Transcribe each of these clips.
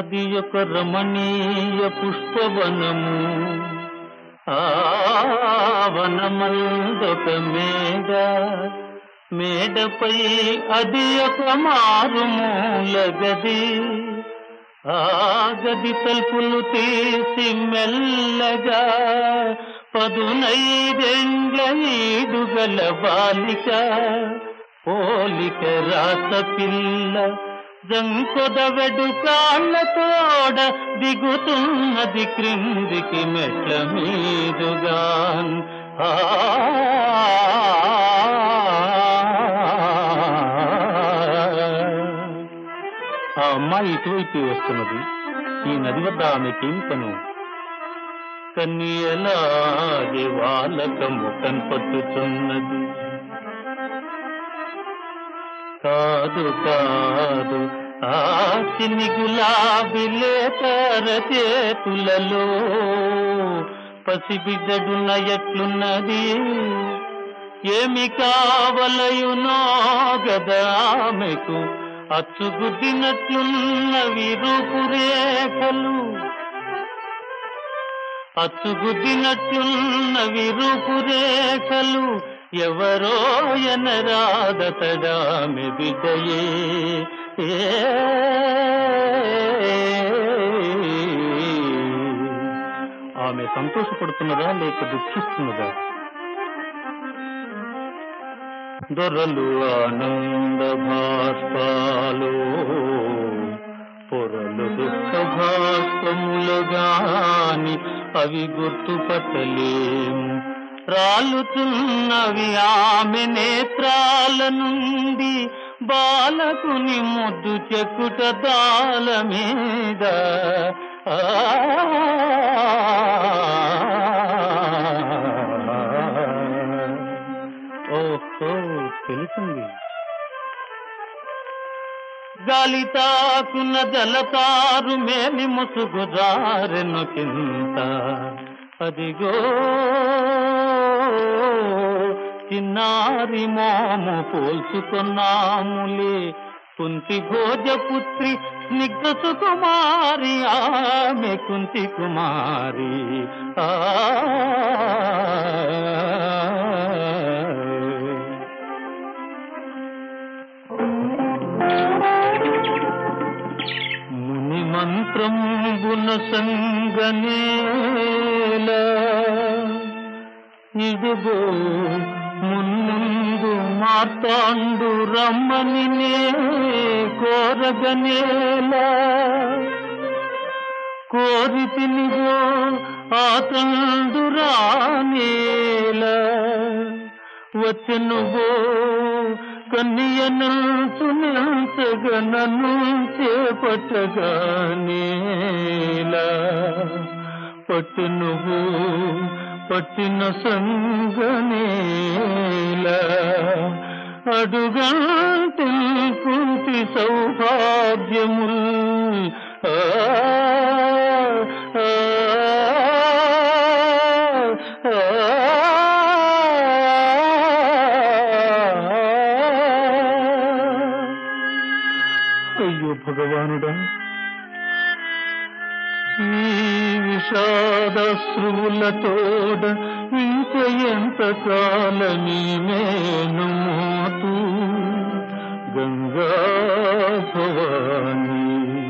అది ఒక రమణీయ పుష్పవనము ఆ వనమందొక మేడ మేడపై అది ఒక మారుమూల గది ఆ గది తలుపులు తీసి మెల్లగా పదునైదెండ్ల ఈడుగల బాలిక పోలిక రాస పిల్ల జంకొద వెడు కాళ్ళతోడ దిగుతున్నది క్రిందికి మెట్ల మీదుగాన్ ఆ ఆ అమ్మాయి ఇటువైపు వస్తున్నది ఈ నది వద్ద ఆమెకేం పను కన్యలాగే వాళ్ళకము కన్పట్టుచున్నది కాదు కాదు ఆ చిన్ని గులాబీ లేతర చేతులలో పసిబిడ్డడున్న ఎట్లున్నది ఏమి కావలయునో గదా ఆమెకు అచ్చుగుద్దినట్లున్నవి రూపురేఖలు అచ్చుగుద్దినట్లున్నవి రూపురేఖలు ఎవరో ఎనరాదతడామె బిడ్డయే ఏ. ఆమె సంతోషపడుతున్నదా లేక దుఃఖిస్తున్నదా దొరలు ఆనంద భాష్పాలు పొరలు దుఃఖ భాష్పములుగాని అవి గుర్తుపట్టలేము రాలుతున్నవి ఆమె నేత్రాల నుండి బాలకుని ముద్దు చెక్కుట దాల మీద ఆ ఓహో తెలిసింది గాలి తాకున్న జలతారు మేలి ముసుగు జారెను కింద అదిగో చిన్నారి మోము పోల్చుకున్నాములే కుంతి భోజపుత్రి స్నిగ్ధ సుకుమారి ఆమె కుంతి కుమారి ఆ ముని మంత్రంబున సంగనేల ఇదిగో మున్ముందు మార్తాండు రమ్మని నే కోరగనేల కోరి తినిగో ఆతండు రానేల వచ్చనుగో కన్యనంచు నిల్చగనను చేపట్టగానేలా పట్టు నువ్వు పట్టిన సంగనేలా అడుగంటి కుంటి సౌభాగ్యము ఆ ఆ, ఆ, అయ్యో భగవానుడా ఈ విషాదశ్రువులతోడ ఇంక ఎంత కాలమీ మేను మోతూ గంగా భవానీ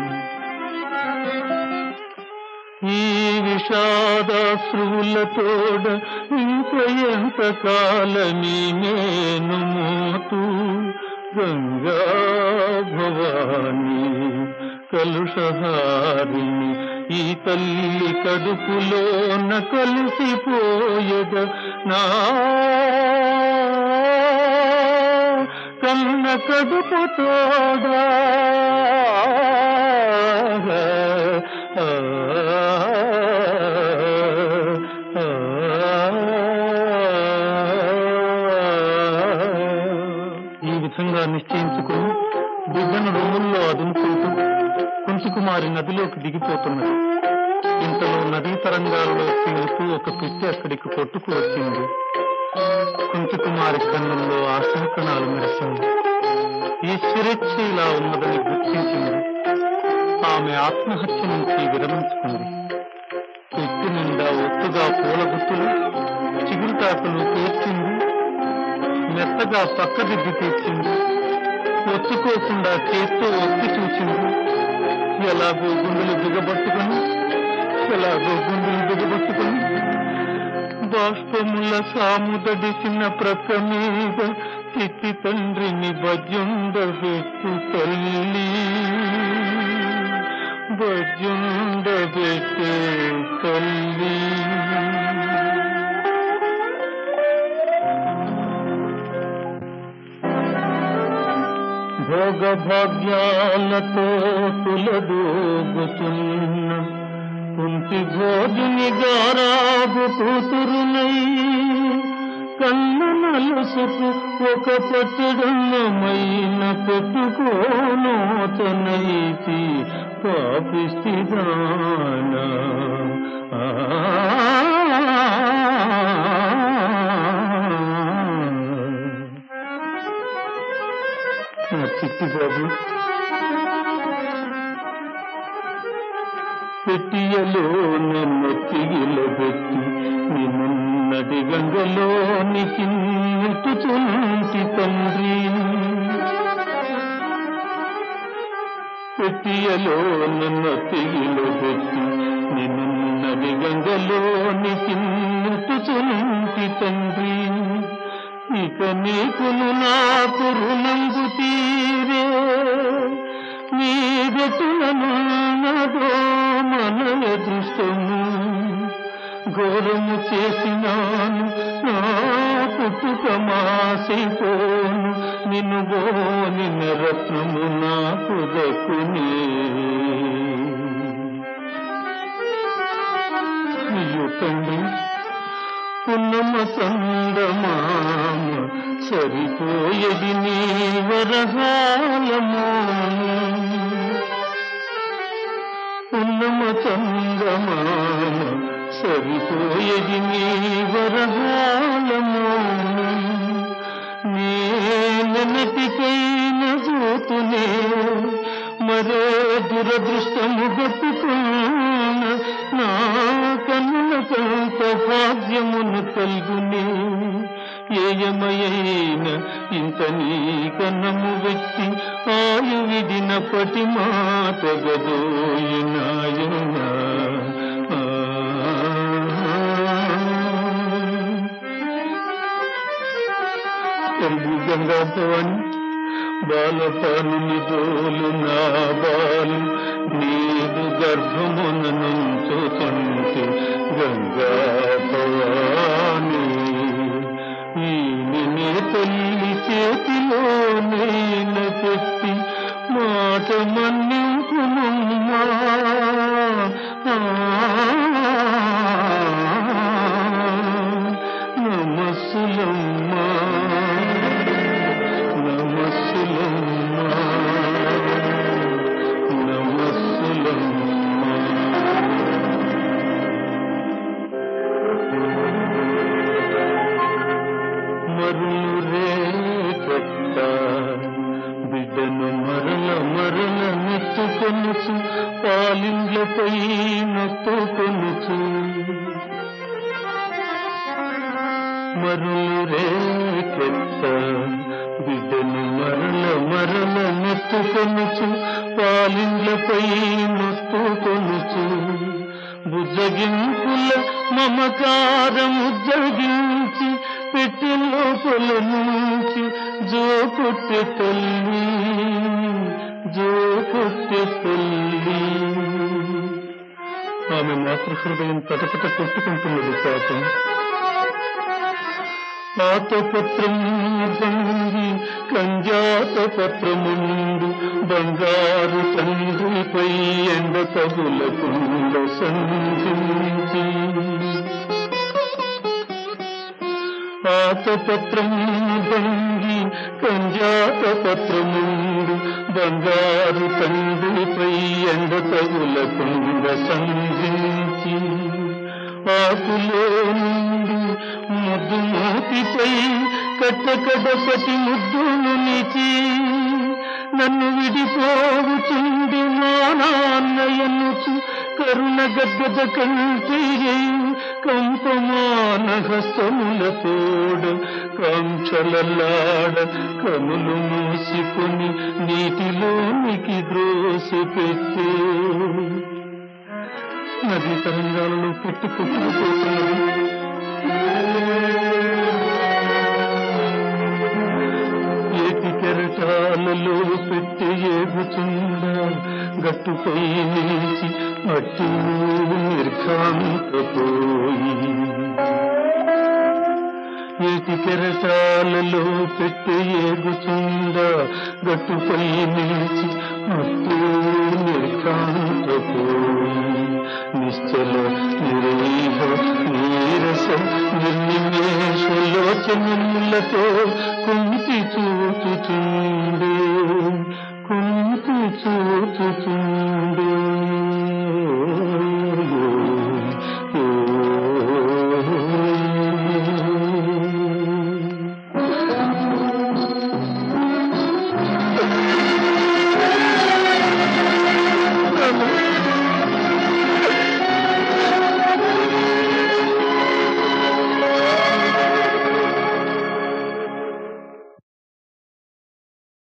ఈ విషాదశ్రువులతోడ ఇంక ఎంత కాలమీ నేను మోతూ గంగా భవానీ కలుషహారిణి ఈ తల్లి కడుపులోన కలిసిపోయద నా కన్న కడుపు తోడా ఆ, ఆ, ఈ విధంగా నిశ్చయించుకుని బిడ్డను రొమ్ముల్లో అదుముకుంటూ కుంచుకుమారి నదిలోకి దిగిపోతున్నది ఇంతలో నదీ తరంగాలలో తేలుతూ ఒక పిచ్చి అక్కడికి కొట్టుకు వచ్చింది కుంచుకుమారి కన్నుల్లో ఆశంకణాలు మెరిసింది ఈశ్వరేచ్ఛ ఇలా ఉన్నదని గుర్తించింది ఆమె ఆత్మహత్య నుంచి విరమించుకుంది చెట్టు నిండా ఒత్తుగా పూల గుత్తులు చిగురుటాకులు పేర్చింది మెత్తగా పక్కదిద్ది తీర్చింది ఒత్తుకోకుండా చేత్తో ఒత్తి చూచింది ఎలాగో గుండెలు దిగబట్టుకొని ఎలాగో గుండెలు దిగబట్టుకొని బాష్పముల సాముదడిసిన ప్రక్క మీద తిట్టి తండ్రిని భజుండబెట్టు తల్లి భజుండబెట్టు తల్లి భోగ భాగ్యాలతో తులదూగుతున్న కుంటి భోజుని గారాబు కూతురునై కన్న నలుసుకు ఒక పచ్చడన్నమైన పెట్టుకోనోతనైతి పాపిస్తిదానా ఆ చిట్టి బాబు పెట్టియలో నన్ను తిగిలబెట్టి నిన్నటి గంగలోని కిన్నెట్టుచుంటి తండ్రి పెట్టియలో నన్ను తిగిలబెట్టి నిన్నటి గంగలోని కిన్నెట్టుచుంటి తండ్రి ఇక నీకును నాకు రుణంగు తీరే నీ గతులనున్నదో మన అదృష్టము ఘోరము చేసినాను నా పుట్టుక మాసిపోను నిన్ను గోని రత్నము నాకు దక్కునే అయ్యో తండ్రి పున్నమ చందమామ సరిపోయేది నీ వరహాలము పున్నమ చందమామ సరిపోయేది నీ వరహాలము నేనటికైన చూతునే మరే దురదృష్టము గట్టుకున్న నా కన్నులకంత భాగ్యమును కల్గునే ఏయమయైన ఇంత నీ కన్నము వ్యక్తి ఆయు విడినప్పటి మాట గదోయినాయన తెలుగు గంగాభవాని బాలపానుని దోలు నా బాలు నీదు గర్భమున నుంచుతుంటే గంగా భవాని ఈయననే తల్లి చేతిలో నేను పెట్టి మాట మన్నింపునుమ్మా నమస్సులమ్మా నమస్సులమ్మా నమస్సులమ్మా మరులు రేకట్ట బిడ్డను మరల మరల నెత్తుకొనుచు పాలిండ్లపై నొత్తుకొనుచు మరులు రేకెత్త బిడ్డను మరల మరల నెత్తుకొనుచు పాలిండ్లపై నొత్తుకొనుచు బుజ్జగింపుల మమకారముజ్జగించి పెట్టి లోపల నుంచి జో కొట్టె తల్లి జో కొట్టె తల్లి ఆమె మాతృహృదయం తటపట కొట్టుకుంటున్నది పాపం పాతపత్రం బంగి కంజాత పత్రముండు బంగారు తండ్రిపై ఎండ తగులకుండ సంధించి పాతపత్రం బంగి కంజాత పత్రముండు బంగారు తండ్రిపై ఎండ తగులకుండ సంధించి ఆకులో నుండి ముద్దు మూతిపై కట్టకడపటి ముద్దును నిచి నన్ను విడిపోవుచుండి మా నాన్నయనుచు కరుణ గద్గద కంటే కంపమాన హస్తముల తోడ కాంక్షలల్లాడ కనులు మూసుకొని నీటిలోనికి ద్రోసి పెట్టే నదీ తరంగాలలో పెట్టి కొట్టుకుపోతున్నది ఏటి కెరటాలలో పెట్టి ఏగుచుండ గట్టుపై నిలిచి మట్టి నిర్ఘాంతపోయి ఏటి కెరటాలలో పెట్టి ఏగుచుండ గట్టుపై నిలిచి మట్టి నిర్ఘాంతపోయి నిశ్చల నిరీహ నీరస నిర్నిమేషలోచనములతో కుంతి చూచుచుండే